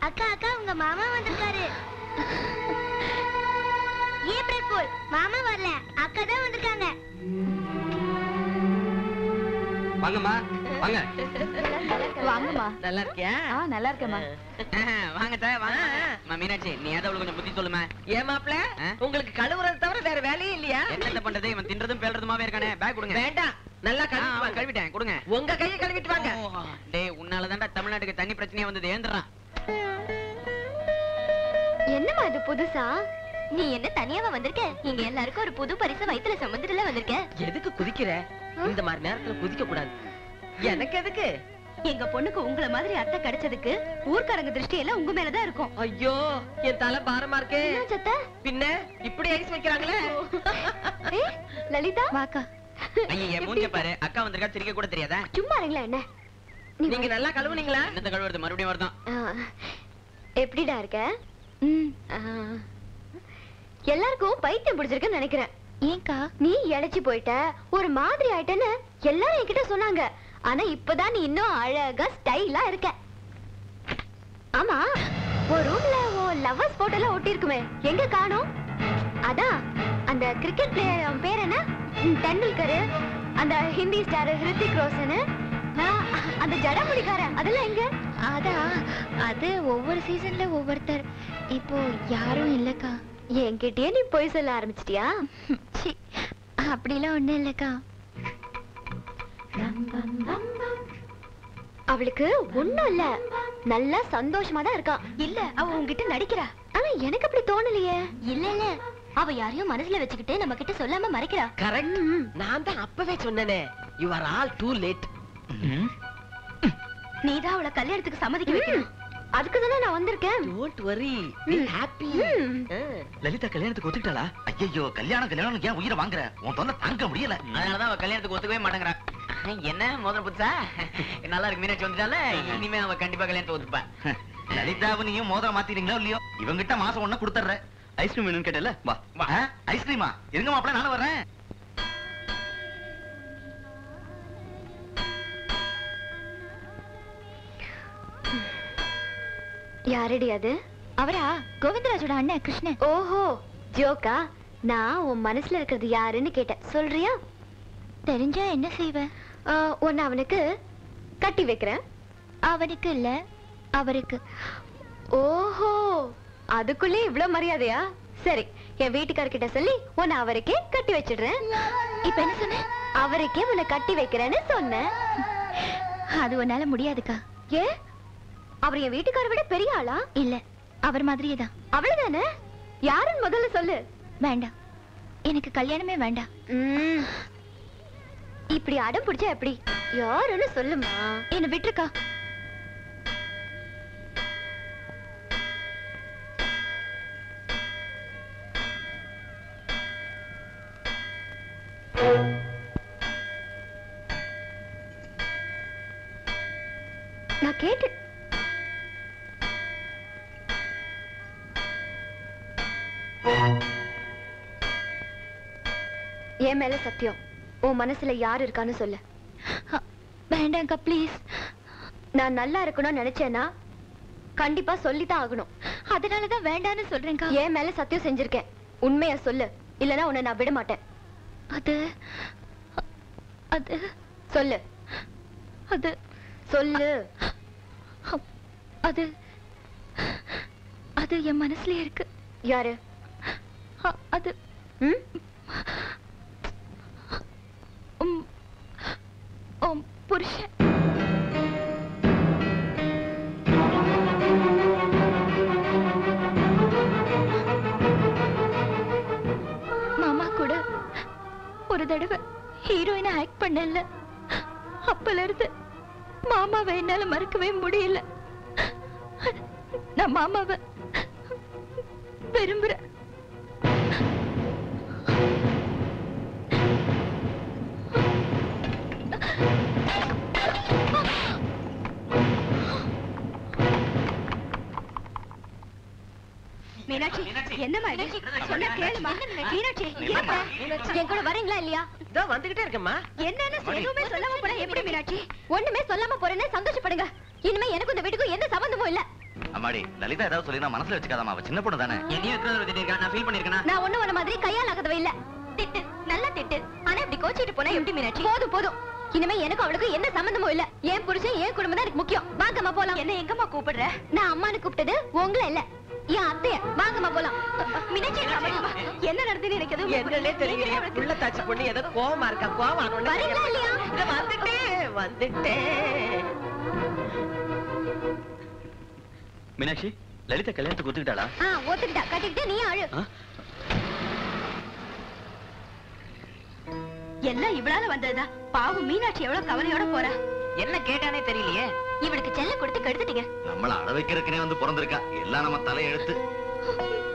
அக்கா அக்கா உங்க மாமா வந்திருக்காரு ஏப்ரல் ஃபூல் மாமா வரல அக்கா தான் வந்திருக்காங்க வாங்கம்மா வாங்க வாங்கம்மா நல்லா இருக்கியா ஆ நல்லா இருக்கேம்மா வாங்க சார் வாங்க அம்மா, மீனாட்சி நீ ஏதாவது கொஞ்சம் புத்தி சொல்லுமா ஏன் மாப்ள ஆ? உங்களுக்கு கழுவுறது தவிர வேற வேலையே இல்லையா என்னத்த பண்றது இவன் தின்றதும் பேல்றதுமாவே இருக்கானே பேக் கொடுங்க வேண்டாம் நல்லா ஆ, கழுவி அவன் கழுவிட்டேன் கொடுங்க உங்க கையை கழுவிட்டு வாங்க டேய் உன்னால தான்டா தமிழ்நாட்டுக்கு தண்ணி பிரச்சனையா வந்தது ஏந்திரான் என்னம்மா இது புதுசா நீ என்ன தனியாவா வந்திருக்க இங்க எல்லாருக்கும் ஒரு புது பரிசு வயித்துல சுமந்துட்டுல வந்திருக்க எதுக்கு குதிக்கிற இந்த மாதிரி நேரத்துல குதிக்க கூடாது எனக்கு எதுக்கு எங்க பொண்ணுக்கு உங்கள மாதிரி அத்தை கிடைச்சதுக்கு ஊர்க்காரங்க திருஷ்டி எல்லாம் உங்க மேலதான் இருக்கும் ஐயோ என் தலை பாரமா இருக்கே சத்த பின்ன இப்படி ஐஸ் வைக்கிறாங்களே லலிதா வாக்கா ஐயா மூஞ்ச பாரு அக்கா வந்திருக்கா சிரிக்க கூட தெரியாதா சும்மா இருங்களா என்ன நீங்க நல்லா கழுவுனீங்களா என்னத்த கழுவுறது மறுபடியும் வருதான் எப்படிடா இருக்க ம் ஆ, எல்லாருக்கும் பைத்தியம் பிடிச்சிருக்குன்னு நினைக்கிறேன் ஏன்க்கா நீ இழைச்சி போயிட்ட ஒரு மாதிரி ஆயிட்டேன்னு எல்லாரும் என்கிட்ட சொன்னாங்க ஆனா இப்பதான் நீ இன்னும் அழகா ஸ்டைலா இருக்க ஆமா ஒரு ரூம்ல ஓ லவ்வர்ஸ் போட்டோ எல்லாம் ஒட்டி இருக்குமே எங்க காணோம் அதான் அந்த கிரிக்கெட் பிளேயர் அவன் பேர் என்ன ம், தெண்டுல்கர் அந்த ஹிந்தி ஸ்டார் ஹிருத்திக் ரோஷன் அந்த ஜடமுடிக்காரன் அதெல்லாம் எங்க அதான் அது ஒவ்வொரு சீசன்ல ஒவ்வொருத்தர் இப்போ யாரும் இல்லக்கா என்கிட்டயே நீ போய் சொல்ல ஆரம்பிச்சிட்டியா சி அப்படிலாம் ஒண்ணும் இல்லக்கா அவளுக்கு ஒண்ணும் இல்ல நல்லா சந்தோஷமா தான் இருக்கா இல்ல அவ உங்ககிட்ட நடிக்கிறா ஆனா எனக்கு அப்படி தோணலையே இல்ல இல்ல அவ யாரையும் மனசுல வச்சுக்கிட்டு நம்ம கிட்ட சொல்லாம மறைக்கிறா கரெக்ட் நான் தான் அப்பவே சொன்னேனே you are all too late நீதான் அவளை கல்யாணத்துக்கு சம்மதிக்க வைக்கணும் அதுக்கு தானே நான் வந்திருக்கேன் don't worry be happy Lalitha கல்யாணத்துக்கு ஒத்துக்கிட்டாளா ஐயோ கல்யாணம் கல்யாணம் ஏன் உயிரை வாங்குற உன் தொல்லை தாங்க முடியல அதனாலதான் அவ கல்யாணத்துக்கு ஒத்துக்கவே மாட்டேங்கிறா என்ன முதல்ல புதுசா நல்லா இருக்கு மீனாட்சி வந்துட்டால இனிமே அவ கண்டிப்பா கல்யாணத்தை ஒத்துப்பா லலிதாவை நீயும் மோதிரம் மாத்திட்டீங்களோ இல்லையோ இவங்கிட்ட மாசம் ஒண்ணு கொடுத்துட்ற ஐஸ்கிரீம் வேணும்னு கேட்டல வா வா. ஆ, ஐஸ்கிரீமா இருங்க மாப்பிள்ள நானும் வர்றேன் யாரடி அது அவரா கோவிந்தராஜோட அண்ணன் கிருஷ்ணன் ஓஹோ ஜோக்கா நான் உன் மனசுல இருக்கிறது யாருன்னு கேட்டேன் சொல்றியா தெரிஞ்சா என்ன செய்வ ஆ, உன்னை அவனுக்கு கட்டி வைக்கிறேன் அவனுக்கு இல்ல அவருக்கு ஓஹோ அதுக்குள்ளே இவ்ளோ மரியாதையா சரி என் வீட்டுக்காரர்கிட்ட சொல்லி உன்னை அவருக்கே கட்டி வச்சிடுறேன் இப்ப என்ன சொன்ன அவருக்கே உன்னை கட்டி வைக்கிறேன்னு சொன்னேன் அது உன்னால முடியாதுக்கா ஏ அவர் என் வீட்டுக்கார விட பெரிய ஆளா இல்ல அவர் மாதிரியே தான் அவ்வளவுதானே யாருன்னு முதல்ல சொல்லு வேண்டாம் எனக்கு கல்யாணமே வேண்டாம் ம். இப்படி அடம் பிடிச்சா எப்படி யாருன்னு சொல்லுமா என்ன விட்டுருக்கா நான் கேட்டு என் மேல சத்தியம் உன் மனசுல யார் இருக்கான்னு சொல்லு வேண்டாம்க்கா ப்ளீஸ் நான் நல்லா இருக்கணும்னு நினைச்சேன்னா கண்டிப்பா சொல்லித்தான் ஆகணும் அதனாலதான் வேண்டான்னு சொல்றேன்க்கா என் மேல சத்தியம் செஞ்சிருக்கேன் உண்மையா சொல்லு இல்லனா உன்னை நான் விட மாட்டேன் அது அது சொல்லு அது சொல்லு அது அது என் மனசுலயே இருக்கு யாரு அ- அது ம் உம், உம் புருஷன் மாமா கூட ஒரு தடவை ஹீரோயினா ஆக்ட் பண்ணல அப்பல இருந்து மாமாவை என்னால மறக்கவே முடியல நான் மாமாவை விரும்புறேன் மீனாட்சி என்னம்மா இது சொன்னா கேளுமா மீனாட்சி என்னம்மா? என் கூட வரீங்களா இல்லையா இதோ வந்துகிட்டே இருக்கேம்மா என்னன்னு எதுவுமே சொல்லாம போனா எப்படி மீனாட்சி ஒண்ணுமே சொல்லாம போறேன்னு சந்தோஷப்படுங்க இனிமே எனக்கும் இந்த வீட்டுக்கும் எந்த சம்பந்தமும் இல்ல அம்மா அம்மாடி லலிதா ஏதாவது சொல்லி மனசுல வச்சுக்காதம்மா அவ சின்ன பொண்ணு தானே என்னையும் எத்தனை தடவை திட்டிருக்கா நான் ஃபீல் பண்ணிருக்கேனா நான் ஒண்ணு உன மாதிரி கையால் ஆகதவ இல்ல திட்டு நல்லா திட்டு ஆனா இப்படி கோச்சிட்டு போனா எப்படி மீனாட்சி போதும் போதும் இனிமே எனக்கும் அவளுக்கும் என்ன சம்பந்தமும் இல்ல என் புருஷன் என் குடும்பம் தான் எனக்கு முக்கியம் வாங்கம்மா போலாம் என்ன எங்கம்மா கூப்பிடுற நான் அம்மானு கூப்பிட்டது உங்களை இல்ல என் அத்தைய வாங்கம்மா போலாம் மீனாட்சி என்ன நடந்துன்னு எனக்கு எதுவும் என்னன்னே தெரியலையே புள்ள தாச்சி பொண்ணு ஏதோ கோவமா இருக்கா கோவம் வரணும்னு வரீங்களா இல்லையா? இதோ வந்துட்டேன் வந்துட்டேன் மீனாட்சி லலிதா கல்யாணத்துக்கு ஒத்துக்கிட்டாளா ஆ ஒத்துக்கிட்டா கட்டிக்கிட்டு நீ அழு ஆ? எல்லாம் இவளால வந்ததுதான் பாவம் மீனாட்சி எவ்வளவு கவலையோட போறா என்ன கேட்டானே தெரியலையே இவளுக்கு செல்ல கொடுத்து கெடுத்துட்டீங்க நம்மள அழ வைக்கிறதுக்குனே வந்து பிறந்திருக்கா எல்லாம் நம்ம தலை எழுத்து